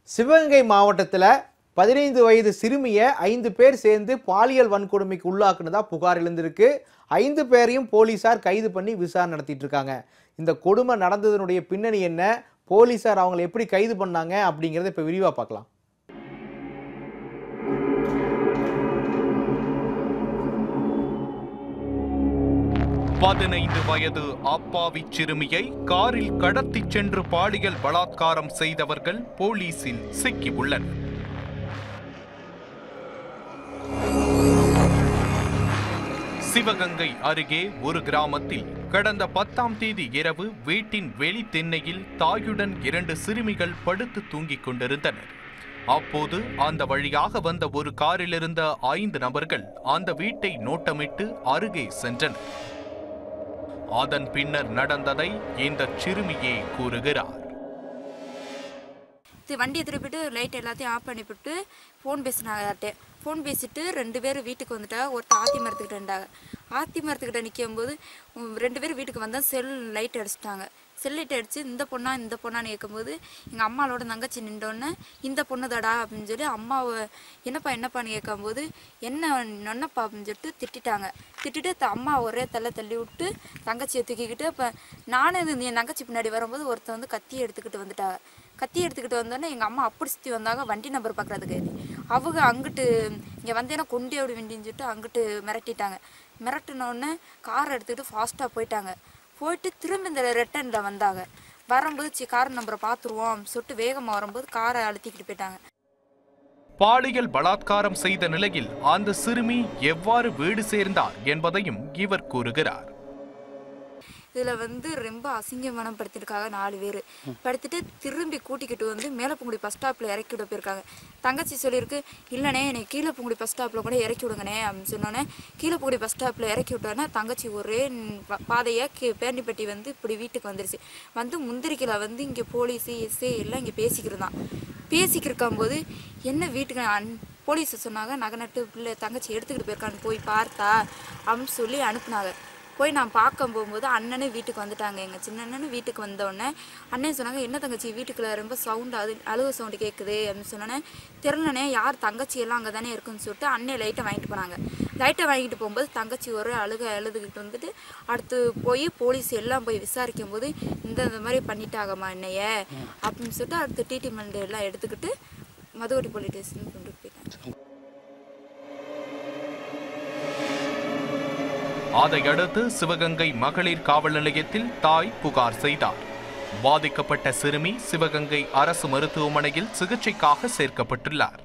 சிவகங்கை மாவட்டத்தில் பதினைந்து வயது சிறுமியை ஐந்து பேர் சேர்ந்து பாலியல் வன்கொடுமைக்கு உள்ளாக்குனதா புகார் எழுந்திருக்கு ஐந்து பேரையும் போலீசார் கைது பண்ணி விசாரணை நடத்திட்டு இருக்காங்க இந்த கொடுமை நடந்ததனுடைய பின்னணி என்ன போலீசார் அவங்களை எப்படி கைது பண்ணாங்க அப்படிங்கிறத இப்போ விரிவாக பார்க்கலாம் பதினைந்து வயது அப்பாவி சிறுமியை காரில் கடத்திச் சென்று பாலியல் பலாத்காரம் செய்தவர்கள் போலீசில் சிக்கியுள்ளனர் சிவகங்கை அருகே ஒரு கிராமத்தில் கடந்த பத்தாம் தேதி இரவு வீட்டின் வெளி திண்ணையில் தாயுடன் இரண்டு சிறுமிகள் படுத்து தூங்கிக் கொண்டிருந்தனர் அப்போது அந்த வழியாக வந்த ஒரு காரில் இருந்த ஐந்து நபர்கள் அந்த வீட்டை நோட்டமிட்டு அருகே சென்றனர் அதன் பின்னர் நடந்ததை இந்த சிறுமியே கூறுகிறார் இது வண்டியை திருப்பிட்டு லைட் எல்லாத்தையும் ஆஃப் பண்ணிவிட்டு ஃபோன் பேசினாங்க யார்கிட்ட ஃபோன் பேசிட்டு ரெண்டு பேரும் வீட்டுக்கு வந்துட்டா ஒருத்தர் ஆத்தி மரத்துக்கிட்ட இருந்தாங்க ஆத்தி மரத்துக்கிட்ட நிற்கும் போது உம், ரெண்டு பேரும் வீட்டுக்கு வந்தால் செல் லைட் அடிச்சிட்டாங்க செல் லைட் அடித்து இந்த பொண்ணா இந்த பொண்ணான்னு கேட்கும்போது எங்கள் அம்மாவோட தங்கச்சி நின்றோன்னே இந்த பொண்ணு தடா அப்படின்னு சொல்லி அம்மாவை என்னப்பா என்னப்பான்னு கேட்கும்போது என்ன நொன்னப்பா அப்படின்னு சொல்லிட்டு திட்டிட்டாங்க திட்டிட்டு த- அம்மா ஒரே தள்ள தள்ளி விட்டு தங்கச்சியை தூக்கிக்கிட்டு அப்போ நானும் இது என் தங்கச்சி பின்னாடி வரும்போது ஒருத்தன் வந்து கத்தியை எடுத்துக்கிட்டு வந்துட்டாங்க கத்தி எடுத்துக்கிட்டு வந்தோடனே எங்கள் அம்மா அப்படி சுற்றி வந்தாங்க வண்டி நம்பர் பார்க்குறதுக்கு அவங்க அங்கிட்டு இங்கே வந்தேன்னா கொண்டே அப்படி வண்டின்னு சொல்லிட்டு அங்கிட்டு மிரட்டிட்டாங்க மிரட்டினோடனே காரை எடுத்துக்கிட்டு ஃபாஸ்ட்டாக போயிட்டாங்க போயிட்டு திரும்ப இந்த ரிட்டனில் வந்தாங்க வரும்போது சி கார் நம்பரை பார்த்துருவோம் சொல்லிட்டு வேகமாக வரும்போது காரை அழுத்திக்கிட்டு போயிட்டாங்க பாலியல் பலாத்காரம் செய்த நிலையில் அந்த சிறுமி எவ்வாறு வீடு சேர்ந்தார் என்பதையும் இவர் கூறுகிறார் இதில் வந்து ரொம்ப அசிங்கமானம் படுத்திருக்காங்க நாலு பேர் படுத்துட்டு திரும்பி கூட்டிக்கிட்டு வந்து மேலப்பங்குடி பஸ் ஸ்டாப்பில் இறக்கி விட போயிருக்காங்க தங்கச்சி சொல்லியிருக்கு இல்லைண்ணே என்னை கீழே பூங்குடி பஸ் ஸ்டாப்பில் கூட இறக்கி விடுங்கண்ணே அப்படின்னு சொன்னோன்னே கீழே பூங்குடி பஸ் ஸ்டாப்பில் இறக்கி விட்டோன்னே தங்கச்சி ஒரே பாதையை கே பேண்டிப்பட்டி வந்து இப்படி வீட்டுக்கு வந்துருச்சு வந்து முந்திரிக்கில வந்து இங்கே போலீஸு எஸ்ஏ எல்லாம் இங்கே பேசிக்கிறதான் பேசிக்கிருக்கும் போது என்ன வீட்டுக்கு அன் போலீஸ் சொன்னாங்க நகை நட்டு பிள்ளை தங்கச்சி எடுத்துக்கிட்டு போயிருக்கான்னு போய் பார்த்தா அப்படின்னு சொல்லி அனுப்புனாங்க போய் நான் பார்க்க போகும்போது அண்ணனே வீட்டுக்கு வந்துட்டாங்க எங்கள் சின்ன அண்ணனும் வீட்டுக்கு வந்தோடனே அண்ணன் சொன்னாங்க என்ன தங்கச்சி வீட்டுக்குள்ள ரொம்ப சவுண்ட் அது அழுக சவுண்டு கேட்குது அப்படின்னு சொன்னோன்னே தெரிலனே யார் தங்கச்சி எல்லாம் அங்கே தானே இருக்குன்னு சொல்லிட்டு அண்ணே லைட்டை வாங்கிட்டு போனாங்க லைட்டை வாங்கிட்டு போகும்போது தங்கச்சி ஒரு அழுக அழுதுகிட்டு வந்துட்டு அடுத்து போய் போலீஸ் எல்லாம் போய் விசாரிக்கும் போது இந்த இந்த மாதிரி பண்ணிட்டாங்கம்மா என்னைய அப்படின்னு சொல்லிட்டு அடுத்து ட்ரீட்மெண்ட் எல்லாம் எடுத்துக்கிட்டு மதுவடி போலீஸ் ஸ்டேஷன் கொண்டு போயிட்டாங்க அதையடுத்து சிவகங்கை மகளிர் காவல் நிலையத்தில் தாய் புகார் செய்தார் பாதிக்கப்பட்ட சிறுமி சிவகங்கை அரசு மருத்துவமனையில் சிகிச்சைக்காக சேர்க்கப்பட்டுள்ளார்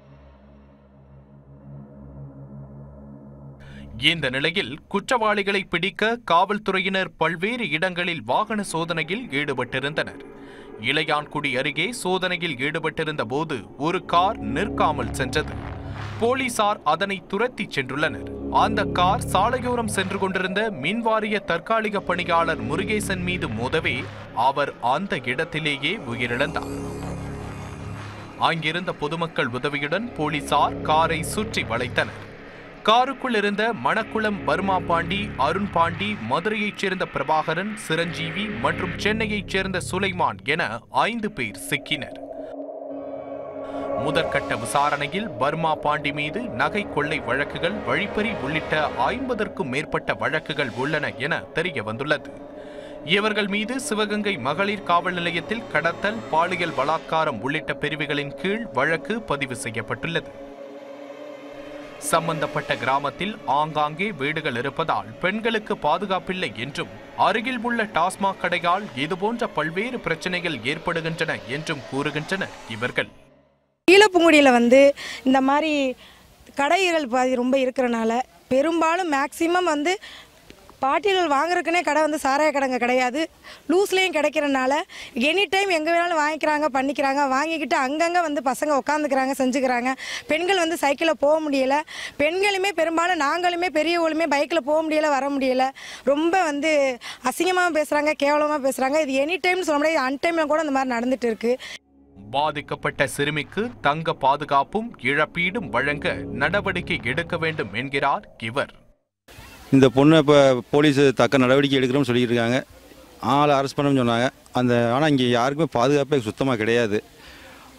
இந்த நிலையில் குற்றவாளிகளை பிடிக்க காவல்துறையினர் பல்வேறு இடங்களில் வாகன சோதனையில் ஈடுபட்டிருந்தனர் இளையான்குடி அருகே சோதனையில் ஈடுபட்டிருந்த போது ஒரு கார் நிற்காமல் சென்றது போலீசார் அதனை துரத்திச் சென்றுள்ளனர் அந்த கார் சாலையோரம் சென்று கொண்டிருந்த மின்வாரிய தற்காலிக பணியாளர் முருகேசன் மீது மோதவே அவர் அந்த இடத்திலேயே உயிரிழந்தார் அங்கிருந்த பொதுமக்கள் உதவியுடன் போலீசார் காரை சுற்றி வளைத்தனர் காருக்குள் இருந்த மணக்குளம் பர்மா பாண்டி அருண் பாண்டி மதுரையைச் சேர்ந்த பிரபாகரன் சிரஞ்சீவி மற்றும் சென்னையைச் சேர்ந்த சுலைமான் என ஐந்து பேர் சிக்கினர் முதற்கட்ட விசாரணையில் பர்மா பாண்டி மீது நகை கொள்ளை வழக்குகள் வழிப்பறி உள்ளிட்ட ஐம்பதற்கும் மேற்பட்ட வழக்குகள் உள்ளன என தெரிய வந்துள்ளது இவர்கள் மீது சிவகங்கை மகளிர் காவல் நிலையத்தில் கடத்தல் பாலியல் பலாத்காரம் உள்ளிட்ட பிரிவுகளின் கீழ் வழக்கு பதிவு செய்யப்பட்டுள்ளது சம்பந்தப்பட்ட கிராமத்தில் ஆங்காங்கே வீடுகள் இருப்பதால் பெண்களுக்கு பாதுகாப்பில்லை என்றும் அருகில் உள்ள டாஸ்மாக் கடையால் இதுபோன்ற பல்வேறு பிரச்சனைகள் ஏற்படுகின்றன என்றும் கூறுகின்றனர் இவர்கள் கீழப்புங்குடியில் வந்து இந்த மாதிரி கடைகள் பாதி ரொம்ப இருக்கிறனால பெரும்பாலும் மேக்சிமம் வந்து பாட்டில்கள் வாங்குறதுக்குனே கடை வந்து சாராய கடைங்க கிடையாது லூஸ்லேயும் கிடைக்கிறனால எனி டைம் எங்கே வேணாலும் வாங்கிக்கிறாங்க பண்ணிக்கிறாங்க வாங்கிக்கிட்டு அங்கங்கே வந்து பசங்க உட்காந்துக்கிறாங்க செஞ்சுக்கிறாங்க பெண்கள் வந்து சைக்கிளில் போக முடியல பெண்களுமே பெரும்பாலும் நாங்களுமே பெரியவங்களுமே பைக்கில் போக முடியல வர முடியல ரொம்ப வந்து அசிங்கமாக பேசுகிறாங்க கேவலமாக பேசுகிறாங்க இது எனி டைம் சொல்ல முடியாது அன்டைமில் கூட இந்த மாதிரி நடந்துட்டு இருக்குது பாதிக்கப்பட்ட சிறுமிக்கு தங்க பாதுகாப்பும் இழப்பீடும் வழங்க நடவடிக்கை எடுக்க வேண்டும் என்கிறார் இவர் இந்த பொண்ணை இப்போ போலீஸ் தக்க நடவடிக்கை எடுக்கிறோம்னு சொல்லிட்டு இருக்காங்க ஆளை அரெஸ்ட் பண்ணணும்னு சொன்னாங்க அந்த ஆனால் இங்கே யாருக்குமே பாதுகாப்பே சுத்தமாக கிடையாது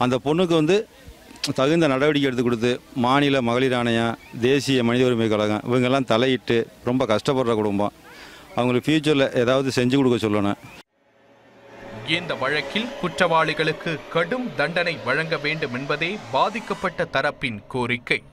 அந்த பொண்ணுக்கு வந்து தகுந்த நடவடிக்கை எடுத்து கொடுத்து மாநில மகளிர் ஆணையம் தேசிய மனித உரிமை கழகம் இவங்கெல்லாம் தலையிட்டு ரொம்ப கஷ்டப்படுற குடும்பம் அவங்களுக்கு ஃப்யூச்சரில் ஏதாவது செஞ்சு கொடுக்க சொல்லணும் இந்த வழக்கில் குற்றவாளிகளுக்கு கடும் தண்டனை வழங்க வேண்டும் என்பதே பாதிக்கப்பட்ட தரப்பின் கோரிக்கை